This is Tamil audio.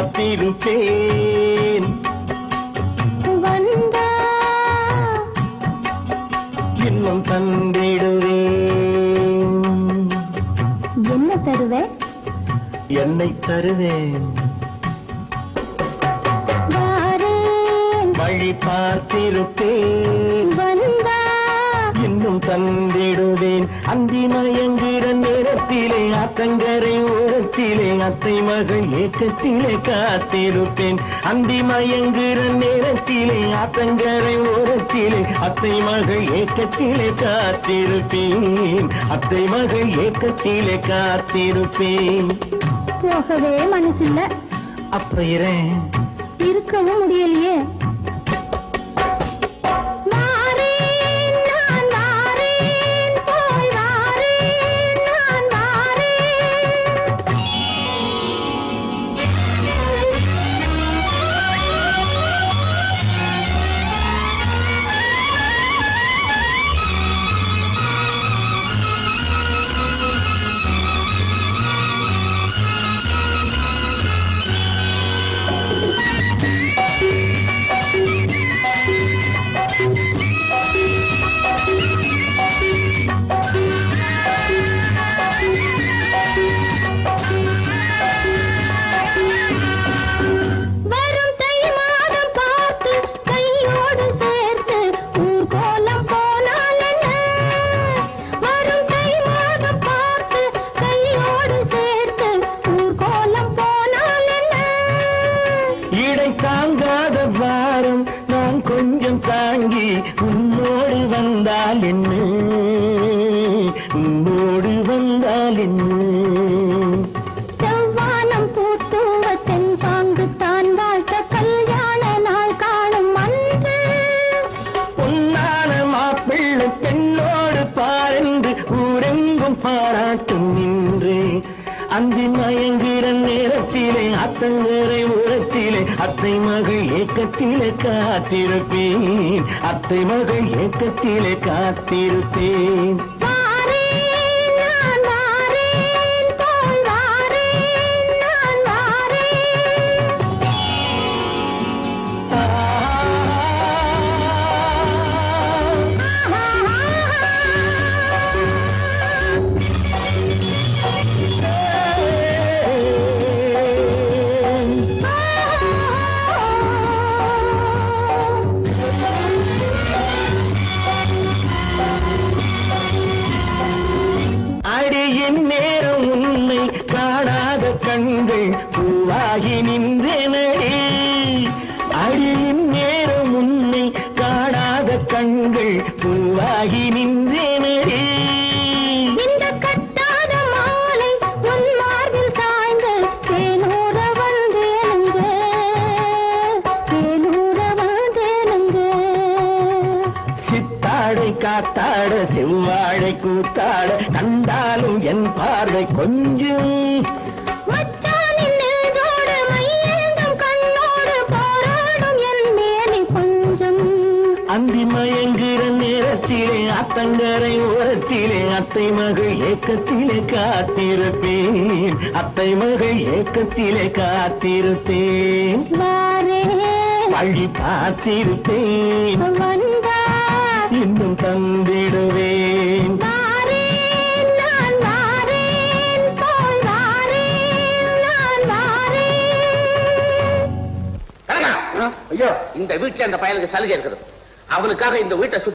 காத்திருப்பேன் வந்தா இன்னும் தந்திடுவேன் என்ன தருவ என்னை தருவேன் வாரேன் வழி பார்த்திருப்பேன் வந்தா இன்னும் தந்திடுவேன் அந்தி மயங்குற நேரத்திலே அத்தங்கரை ஓரத்திலே அத்தை மகள் ஏக்கத்திலே காத்திருப்பேன் அந்தி மயங்குற நேரத்திலே அத்தங்கரை ஓரத்திலே அத்தை மகள் ஏக்கத்திலே காத்திருப்பேன் அத்தை மகள் ஏக்கத்திலே காத்திருப்பேன் போகவே மனசில்ல அப்புறம் இரேன் இருக்கவும் முடியலையே வாரேன், நான் வாரேன், போய் வாரேன், நான் வரும் தை மாதம் பார்த்து கையோடு சேர்த்து ஊர்கோலம் போனால் என்ன வரும் தை மாதம் பார்த்து கையோடு சேர்த்து ஊர்கோலம் போனால் என்ன இடை தாங்காத பாரம் நான் கொஞ்சம் தாங்கி உன்னோடு வந்தால் என்ன உன்னோடு வந்தால் என்ன செவ்வானம் பூத்துவ தென்பாங்கு தான் வாழ்த்த கல்யாண நாள் காணும் அன்று பொன்னான மாப்பிள்ளை பெண்ணோடு பாரென்று ஊரெங்கும் பாராட்டும் நின்று அந்தி மயங்குற நேரத்திலே அத்தங்கரை உரத்திலே அத்தை மகள் ஏக்கத்திலே காத்திருப்பேன் அத்தை மகள் ஏக்கத்திலே காத்திருப்பேன் வாரேன், நான் வாரேன், போய் வாரேன், நான் வாரேன். அடியின் நேரம் உன்னை காணாத கண்கள் பூவாகி நின்றனடி அடியின் நேரம் உன்னை காணாத கண்கள் பூவாகி நின்றனடி இந்த கட்டாத மாலை உன் மார்பில் சாய்ந்து தேனூர வந்தேனுங்க தேனூர வந்தேனுங்க சித்தாடை காத்தாட செவ்வாழை கூத்தாட கண்டாலும் என் பார்வை கொஞ்சம் மச்சானின் நெஞ்சோடு மையேந்தும் கண்ணோடு போராடும் என் மேனி கொஞ்சம் அந்தி மயங்குற நேரத்திலே அத்தங்கரை ஓரத்திலே அத்தை மகள் ஏக்கத்திலே காத்திருப்பேன் அத்தை மகள் ஏக்கத்திலே காத்திருப்பேன் வாரே வழி பார்த்திருப்பேன் வந்தா இன்னும் தந்திடுவேன் வாரேன், நான் வாரேன், போய் வாரேன், நான் வாரேன். கனகா ஐயோ இந்த வீட்டுல அந்த பையனுக்கு சலுகை இருக்குது அவனுக்காக இந்த வீட்டை சுத்தி